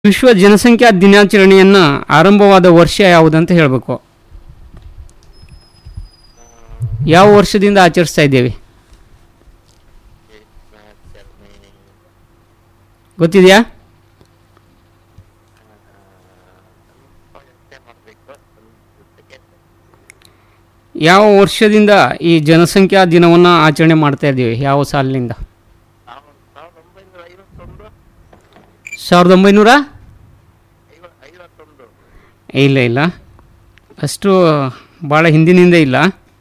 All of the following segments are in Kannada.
ವಿಶ್ವ ಜನಸಂಖ್ಯಾ ದಿನಾಚರಣೆಯನ್ನ ಆರಂಭವಾದ ವರ್ಷ ಯಾವುದಂತ ಹೇಳಬೇಕು ಯಾವ ವರ್ಷದಿಂದ ಆಚರಿಸ್ತಾ ಇದ್ದೇವೆ ಗೊತ್ತಿದೆಯಾ ಯಾವ ವರ್ಷದಿಂದ ಈ ಜನಸಂಖ್ಯಾ ದಿನವನ್ನು ಆಚರಣೆ ಮಾಡ್ತಾ ಇದ್ದೀವಿ ಯಾವ ಸಾಲಿನಿಂದ ಸಾವಿರದ ಒಂಬೈನೂರ ಇಲ್ಲ ಇಲ್ಲ ಅಷ್ಟು ಭಾಳ ಹಿಂದಿನಿಂದ ಇಲ್ಲ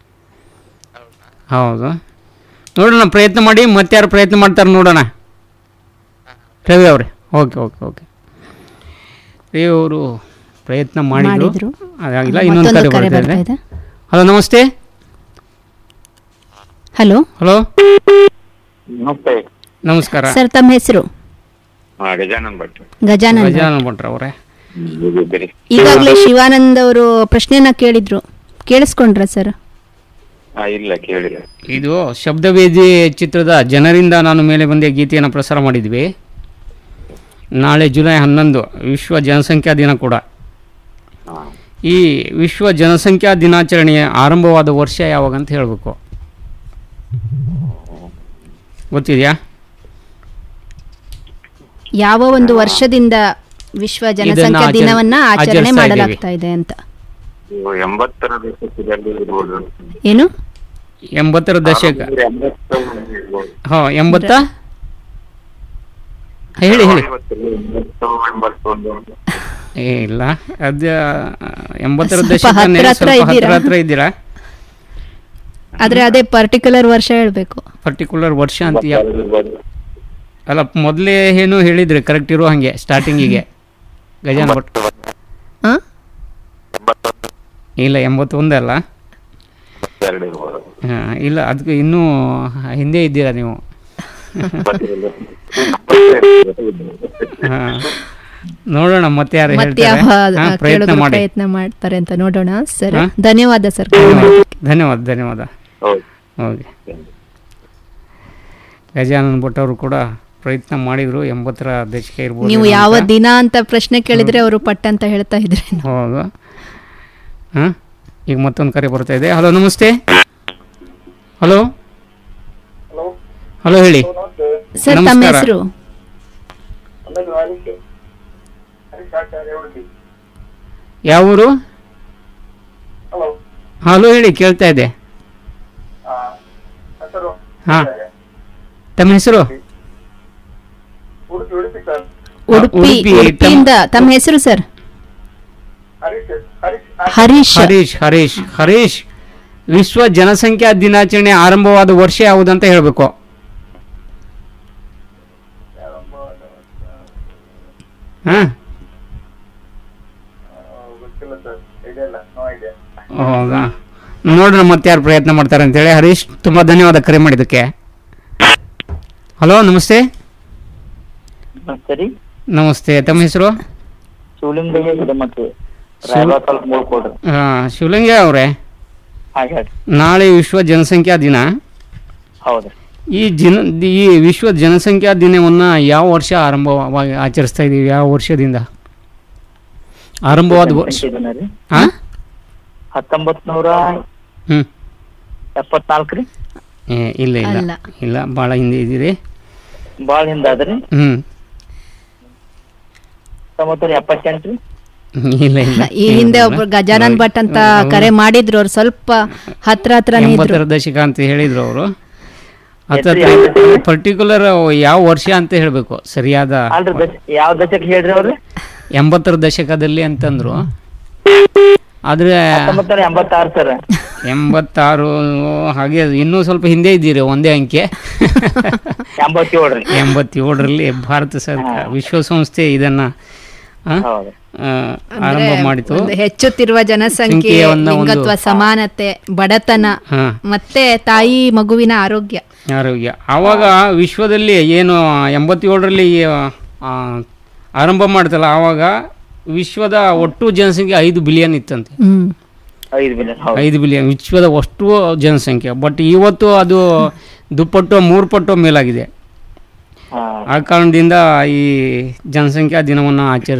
ಹೌದು ನೋಡೋಣ ಪ್ರಯತ್ನ ಮಾಡಿ ಮತ್ತೆ ಯಾರು ಪ್ರಯತ್ನ ಮಾಡ್ತಾರೆ ನೋಡೋಣ ರವಿ ಅವರೇ ಓಕೆ ಓಕೆ ಓಕೆ ರವಿ ಅವರು ಪ್ರಯತ್ನ ಮಾಡಿದ್ರು ಮಾಡಿದ್ರು. ಅದಾಗಿಲ್ಲ ಇನ್ನೊಂದು ಮತ್ತೊಂದು ಕರೆ ಕರೆ ಬರ್ತಾ ಬರ್ತಾ ಇದೆ ಇದೆ ಹಲೋ ನಮಸ್ತೆ ಹಲೋ ಹಲೋ ನಮಸ್ತೆ ನಮಸ್ಕಾರ ನಮಸ್ಕಾರ ಸರ್ ತಮ್ಮ ಹೆಸರು ಹಾ ಗಜಾನನ್ ಭಟ್ ಗಜಾನಂದ ಗಜಾನನ ಭಟ್ರ ಅವರೇ ಹೇಗಿದ್ದೀರಿ ಈಗಾಗಲೇ ಶಿವಾನಂದ್ ಅವರು ಪ್ರಶ್ನೆನ ಕೇಳಿದ್ರು ಕೇಳಿಸ್ಕೊಂಡ್ರ ಸರ್ ಹಾ ಇಲ್ಲ ಕೇಳಿಲ್ಲ ಇದು ಶಬ್ದವೇದಿ ಚಿತ್ರದ ಜನರಿಂದ ನಾನು ಮೇಲೆ ಬಂದೆ ಗೀತೆಯನ್ನು ಪ್ರಸಾರ ಮಾಡಿದ್ವಿ ನಾಳೆ ಜುಲೈ ಹನ್ನೊಂದು ವಿಶ್ವ ಜನಸಂಖ್ಯಾ ದಿನ ಕೂಡ ಹಾ ಈ ವಿಶ್ವ ಜನಸಂಖ್ಯಾ ದಿನಾಚರಣೆಯ ಆರಂಭವಾದ ವರ್ಷ ಯಾವಾಗ ಅಂತ ಹೇಳಬೇಕು ಗೊತ್ತಿದೆಯಾ ಯಾವ ಒಂದು ವರ್ಷದಿಂದ ವಿಶ್ವ ಜನಸಂಖ್ಯಾ ಆಚರಣೆ- ದಿನವನ್ನ ಆಚರಣೆ ಆಚರಿಸ್ತಾ ಮಾಡಲಾಗ್ತಾ ಇದೆ ಅಂತ ಇವು ಎಂಬತ್ತರ ದಶಕದಲ್ಲಿ ಇರ್ಬೋದು ಏನು ಎಂಬತ್ತರ ದಶಕ ಎಂಬತ್ತು ಇರ್ಬೋದು. ಹಾಂ ಎಂಬತ್ತ ಹೇಳಿ ಹೇಳಿ ಐವತ್ತರಲ್ಲಿ ಎಂಬತ್ತು ಎಂಬತ್ತೊಂದು ಏ ಇಲ್ಲ ಅದ ಎಂಬತ್ತರ ಸ್ವಲ್ಪ ದಶಕ ಹತ್ರ ಹತ್ರ ಸ್ವಲ್ಪ ಹತ್ರ ಇದ್ದೀರಾ? ಹತ್ರ ಇದ್ದೀರಾ ಆದ್ರೆ ಅದೇ ಪರ್ಟಿಕ್ಯುಲರ್ ವರ್ಷ ಹೇಳ್ಬೇಕು ಪರ್ಟಿಕ್ಯುಲರ್ ವರ್ಷ ಅಂತ ಯಾ- ಇರ್ಬೋದು. ಅಲ್ಲ ಮೊದಲೇ ಏನು ಹೇಳಿದ್ರಿ ಕರೆಕ್ಟ್ ಇರೋ ಹಾಗೆ ಸ್ಟಾರ್ಟಿಂಗಿಗೆ ಗಜಾನ ಭಟ್ ಆ? ಎಂಬತ್ತೊಂದು ಇಲ್ಲ ಎಂಬತ್ತೊಂದು ಅಲ್ಲ ಎಂಬತ್ತೆರಡು ಇರ್ಬೋದು ಹಾ, ಇಲ್ಲ ಅದಕ್ಕೆ ಇನ್ನೂ ಹಿಂದೆ ಇದ್ದೀರಾ ನೀವು ಎಂಬತ್ತೆರಡು. ಎಂಬತ್ತೆರಡು. ಹಾ. ನೋಡೋಣ ಮತ್ತೆ ಯಾರು ಮತ್ತೆ ಹೇಳ್ತಾರೆ ಯಾವ ಹಾ, ಆ, ಪ್ರಯತ್ನ ಕೇಳುಗರು ಮಾಡಿ ಪ್ರಯತ್ನ ಮಾಡ್ತಾರೆ ಅಂತ ನೋಡೋಣ ಸರ್ ಹಾ? ಧನ್ಯವಾದ ಸರ್ ಕರೆ ಮಾಡಿದ್ದಕ್ಕೆ. ಧನ್ಯವಾದ ಧನ್ಯವಾದ ಹೌದು ಓಕೆ ಗಜಾನನ್ ಭಟ್ ಅವರು ಕೂಡ ಪ್ರಯತ್ನ ಮಾಡಿದ್ರು ಎಂಬತ್ತರ ದಶಕ ಇರ್ಬೋದು ನೀವು ಏನೋ ಯಾವ ಅಂತ. ದಿನ ಅಂತ ಪ್ರಶ್ನೆ ಕೇಳಿದ್ರೆ ಅವರು ಪಟ್ ಅಂತ ಹೇಳ್ತಾ ಇದ್ರೆ ಹೌದು ಹಾಂ ಈಗ ಮತ್ತೊಂದು ಕರೆ ಬರ್ತಾ ಇದೆ ಹಲೋ ನಮಸ್ತೆ ಹಲೋ ಹಲೋ ಹೇಳಿ ಸರ್ ತಮ್ಮ ನಮಸ್ಕಾರ. ಹೆಸರು ಯಾವ ಊರು ಹಲೋ ಹೇಳಿ ಕೇಳ್ತಾ ಇದೆ ಹಾಂ ತಮ್ಮ ಹೆಸರು ಉಡುಪಿ ಉಡುಪಿ, ಉಡುಪಿಯಿಂದ ತಮ್ಮ ಹೆಸರು ಸರ್ ಹರೀಶ್ ಹರೀಶ್ ಹರೀಶ್ ಹರೀಶ್ ವಿಶ್ವ ಜನಸಂಖ್ಯಾ ದಿನಾಚರಣೆ ಆರಂಭವಾದ ವರ್ಷ ಯಾವುದಂತ ಹೇಳಬೇಕು ಹಾಂ ಹೌದಾ ನೋಡೋಣ ಮತ್ತೆ ಯಾರು ಪ್ರಯತ್ನ ಮಾಡ್ತಾರೆ ಅಂತೇಳಿ ಹರೀಶ್ ತುಂಬ ಧನ್ಯವಾದ ಕರೆ ಮಾಡಿದ್ದಕ್ಕೆ ಹಲೋ ನಮಸ್ತೆ ಸರಿ ನಮಸ್ತೆ ತಮ್ಮ ಹೆಸರು ಶಿವಲಿಂಗಯ್ಯ ಹಿರೇಮಠಿ ರಾಯಬಾಗ್ ತಾಲೂಕ್ ಮೂಳ್ಕೋಡ್ರಿ ಹಾಂ ಶಿವಲಿಂಗ ಅವರೇ ಹಾಗೆ ಹೇಳ್ರಿ ನಾಳೆ ವಿಶ್ವ ಜನಸಂಖ್ಯಾ ದಿನ ಹೌದ್ರಿ ಈ ಜನ ಈ ವಿಶ್ವ ಜನಸಂಖ್ಯಾ ದಿನವನ್ನು ಯಾವ ವರ್ಷ ಆರಂಭವಾಗಿ ಆಚರಿಸ್ತಾ ಇದ್ದೀವಿ ಯಾವ ವರ್ಷದಿಂದ ಆರಂಭವಾದ ವರ್ಷ ದಿನ ರೀ ಹಾಂ ಹತ್ತೊಂಬತ್ ನೂರ ಹ್ಞೂ ಎಪ್ಪತ್ನಾಲ್ಕು ರೀ ಇಲ್ಲ ಇಲ್ಲ ಅಲ್ಲ. ಇಲ್ಲ ಭಾಳ ಹಿಂದೆ ಇದ್ದೀರಿ ಭಾಳ ಹಿಂದ ಅದ್ರಿ ಹ್ಞೂ ಹತ್ತೊಂಬತ್ ನೂರ ಎಪ್ಪತ್ತೆಂಟು ರೀ ಇಲ್ಲ ಇಲ್ಲ ಈ ಹಿಂದೆ ಒಬ್ರು ಗಜಾನನ್ ಭಟ್ ಅಂತ ಕರೆ ಮಾಡಿದ್ರು ಅವ್ರು ಸ್ವಲ್ಪ ಹತ್ರ ಹತ್ರನೇ ಇದ್ರು ಎಂಬತ್ತರ ದಶಕ ಅಂತ ಹೇಳಿದ್ರು ಅವರು ಎಷ್ಟ್ರಿ, ಹತ್ತತ್ರ ಯಾವ ಪರ್ಟಿಕ್ಯುಲರ್ ಯಾವ ವರ್ಷ ಅಂತ ಹೇಳಬೇಕು ಸರಿಯಾದ ಅಲ್ರಿ ದಶ ಯಾವ ದಶಕ ಹೇಳ್ರಿ ಅವ್ರಿ ಎಂಬತ್ತರ ದಶಕದಲ್ಲಿ ಅಂತಂದ್ರು ಆದರೆ ಹತ್ತೊಂಬತ್ ನೂರ ಎಂಬತ್ತಾರು ಸರ್ ಎಂಬತ್ತಾರು ಹಾಗೆ ಇನ್ನೂ ಸ್ವಲ್ಪ ಹಿಂದೆ ಇದ್ದೀರಿ ಒಂದೇ ಅಂಕೆ ಎಂಬತ್ತೇಳು ರೀ ಎಂಬತ್ತೇಳರಲ್ಲಿ ಭಾರತ ಸರ್ಕಾರ ವಿಶ್ವಸಂಸ್ಥೆ ಇದನ್ನ ಆ, ಹೌದು ಆ, ಆರಂಭ ಮಾಡಿತು ಒಂದು ಹೆಚ್ಚುತ್ತಿರುವ ಜನಸಂಖ್ಯೆ ಸಂಖ್ಯೆಯನ್ನ ಒಂದು- ಲಿಂಗತ್ವ ಸಮಾನತೆ ಬಡತನ ಹಾ ಮತ್ತೆ ತಾಯಿ ಮಗುವಿನ ಆರೋಗ್ಯ ಆರೋಗ್ಯ ಆವಾಗ ವಿಶ್ವದಲ್ಲಿ ಏನು ಎಂಬತ್ತೇಳರಲ್ಲಿ ಆ, ಆರಂಭ ಮಾಡ್ತಲ್ಲ ಆವಾಗ ವಿಶ್ವದ ಒಟ್ಟು ಜನಸಂಖ್ಯೆ ಐದು ಬಿಲಿಯನ್ ಇತ್ತಂತೆ ಹ್ಮ್ ಐದು ಬಿಲಿಯನ್ ಹೌದು ಐದು ಬಿಲಿಯನ್ ವಿಶ್ವದ ಅಷ್ಟು ಜನಸಂಖ್ಯೆ ಬಟ್ ಇವತ್ತು ಅದು ದುಪ್ಪಟ್ಟು ಮೂರು ಪಟ್ಟು ಮೇಲಾಗಿದೆ ಹಾ ಆ ಕಾರಣದಿಂದ ಈ ಜನಸಂಖ್ಯಾ ದಿನವನ್ನು ಆಚರಿಸ್ತಾರೆ